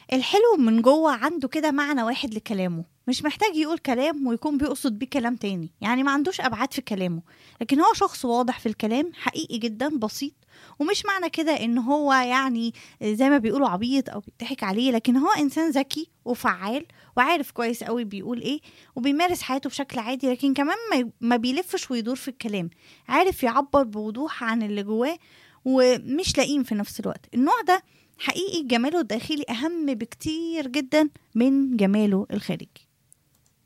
الحلو من جوه عنده كده معنى واحد لكلامه مش محتاج يقول كلام ويكون بيقصد بيه كلام تاني يعني ما عندوش أبعاد في كلامه لكن هو شخص واضح في الكلام حقيقي جدا بسيط ومش معنى كده ان هو يعني زي ما بيقولوا عبيط او بيضحك عليه لكن هو انسان ذكي وفعال وعارف كويس قوي بيقول ايه وبيمارس حياته بشكل عادي لكن كمان ما- ما بيلفش ويدور في الكلام عارف يعبر بوضوح عن اللي جواه ومش لئيم في نفس الوقت النوع ده حقيقي جماله الداخلي اهم بكتير جدا من جماله الخارجي